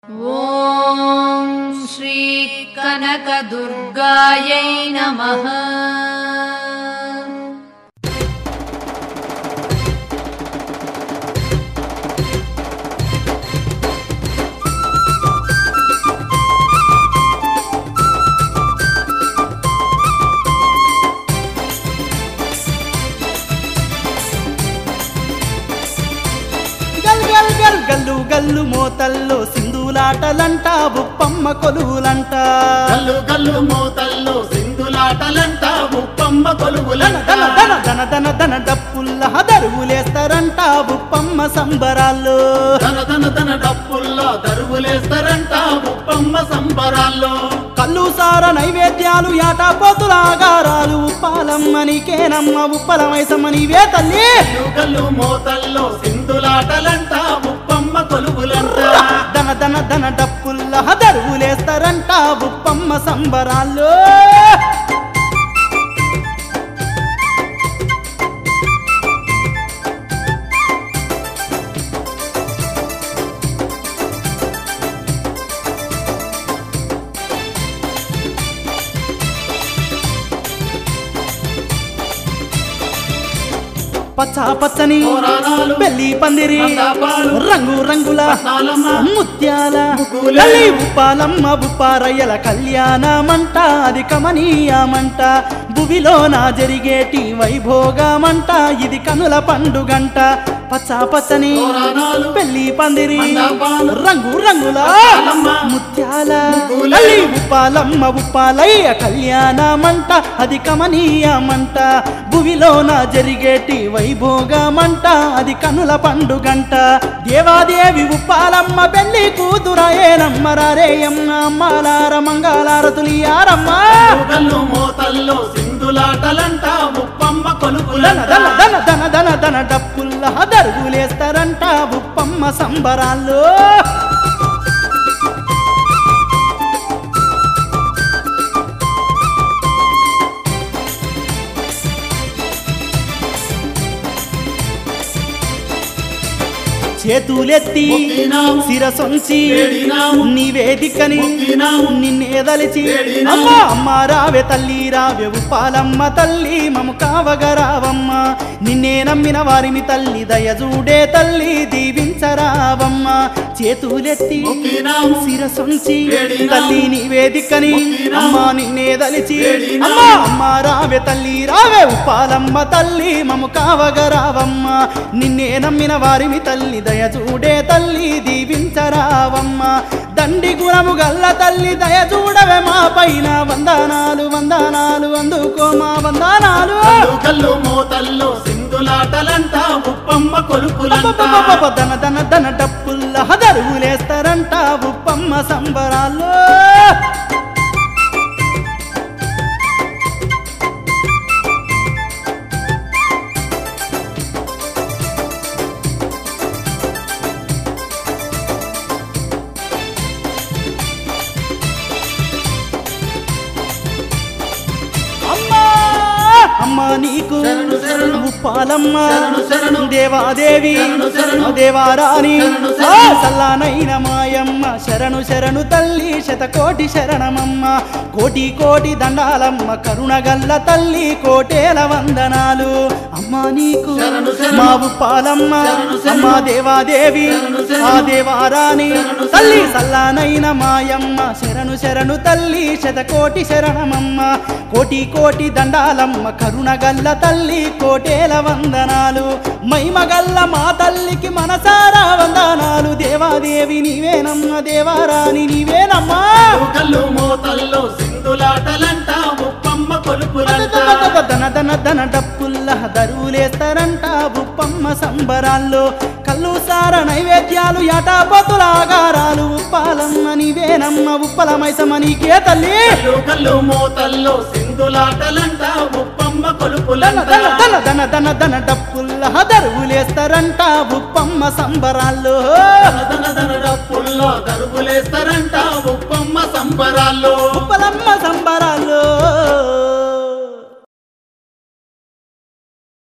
ॐ श्रीकनकदुर्गायै नमः గల్ గల్ గల్ గల్లు గల్లు మోతల్లో సింధులాటలంట బుప్పమ్మ కొలువులంట గల్లు గల్లు మోతల్లో సింధులాటలంట ఉప్పమ్మ దన కొలువులంట దన దన దన దన దన డప్పుల్ల దరువులేస్తారంట బుప్పమ్మ సంబరాల్లో ధన ధన ధన డప్పుల్లో దరువులేస్తారంట ఉప్పమ్మ సంబరాల్లో కల్లు సార నైవేద్యాలు యాట పోతుల ఆగారాలు ఉప్పాలమ్మనికేనమ్మ ఉప్పలమైసమ్మనివే తల్లి గల్లు గల్లు మోతల్లో సింధులాటలంట ఉప్పమ్మ కొలువులంట దన దన దన డప్పుల్ల దరువులేస్తారంట బుప్పమ్మ సంబరాల్లో పచ్చ పచ్చని పోరాడాలు, బెల్లి పందిరి మండపాలు, రంగు రంగుల పట్నాలమ్మ, ముత్యాల ముగ్గులే. లలి ఉప్పాలమ్మ బుప్పారయ్యల కళ్యాణమంట అది కమనీయమంట భువిలో నా జరిగేటి వైభోగమంట ఇది కనుల పండుగంట పచ్చ పచ్చని పోరాడాలు, పెళ్లి పందిరి మండపాలు, రంగు రంగుల పట్నాలమ్మ, ముత్యాల ముగ్గులే. లలి ఉప్పాలమ్మ ఉప్పాలయ్య కళ్యాణమంట అది కమనీయమంట భువిలో నా జరిగేటి వైభోగమంట అది కనుల పండుగంట దేవాదేవి ఉప్పాలమ్మ పెళ్లి కూతురయేనమ్మ రారేయమ్మ అమ్మలార మంగళారతులియారమ్మ గల్లు గల్లు మోతల్లో సింధులాటలంట ఉప్పమ్మ దన కొలువులంట దన దన దన దన దన డప్పుల్ల దరుగులేస్తారంట ఉప్పమ్మ సంబరాల్లో చేతులెత్తి మొక్కినాము, శిరసొంచి వేడినాము, నివేదికని మొక్కినాము, నిన్నేదలిచి వేడినాము. అమ్మా అమ్మ రావే తల్లి రావే ఉప్పాలమ్మ తల్లి మము కావగరావమ్మ నిన్నే నమ్మిన వారిని తల్లి దయజూడే తల్లి దీవించరావమ్మ చేతులెత్తి మొక్కినాము, శిరసొంచి వేడినాము, తల్లి నివేదికని మొక్కినాము, అమ్మా నిన్నేదలిచి వేడినాము. అమ్మా అమ్మ రావే తల్లి రావే ఉప్పాలమ్మ తల్లి మము కావగరావమ్మ నిన్నే నమ్మిన వారిని తల్లి దయ చూడే తల్లి దీవించరావమ్మ దండి గుణము గల్ల తల్లి దయ చూడవే మా పైన వందనాలు వందనాలు అందుకో మా వందనాలు గల్లు గల్లు మోతల్లో సింధులాటలంట ఉప్పమ్మ కొలుపులంట అబ్బబ్బబ్బబ్బ దన దన దన డప్పుల్ల దరువులేస్తారంట ఉప్పమ్మ సంబరాల్లో అమ్మా అమ్మ నీకు శరణు శరణు. ఉప్పాలమ్మ శరణు శరణు. దేవాదేవి శరణు శరణు. దేవారాణి శరణు ఆ శరణు. సల్లానైన మాయమ్మ శరణు శరణు తల్లి శతకోటి శరణమమ్మ కోటి కోటి దండాలమ్మ కరుణగల్ల తల్లి కోటేల వందనాలు అమ్మ నీకు శరణు శరణు. మా ఉప్పాలమ్మ శరణు శరణు. అమ్మ దేవాదేవి శరణు శరణు. ఆ దేవారాణి శరణు శరణు. తల్లి సల్లానైన మాయమ్మ శరణు శరణు తల్లి శతకోటి శరణమమ్మ కోటి కోటి దండాలమ్మ కరుణగల్ల తల్లి కోటేల వందనాలు మైమగల్ల మా తల్లికి మనసారా వందనాలు దేవాదేవి నీవేనమ్మ దేవారాణి నీవేనమ్మా కల్లు మోతల్లో సింధులాటలంట ఉప్పమ్మ కొలుపులంట దన దన దన డప్పుల్ల దరువులేస్తారంట ఉప్పమ్మ సంబరాల్లో కల్లు సార నైవేద్యాలు యాటాపతుల ఆగారాలు ఉప్పాలమ్మ నీవేనమ్మ ఉప్పలమైసమ్మ నీకే తల్లి కల్లు కల్లు మోతల్లో సింధులాటలంట ఉప్పమ్మ దన కొలుపులంట దన దన దన దన దన డప్పుల్ల దరువులేస్తారంట ఉప్పమ్మ సంబరాల్లో దన దన దన డప్పుల్లో దరువులేస్తారంట ఉప్పమ్మ సంబరాల్లో ఉప్పలమ్మ సంబరాల్లో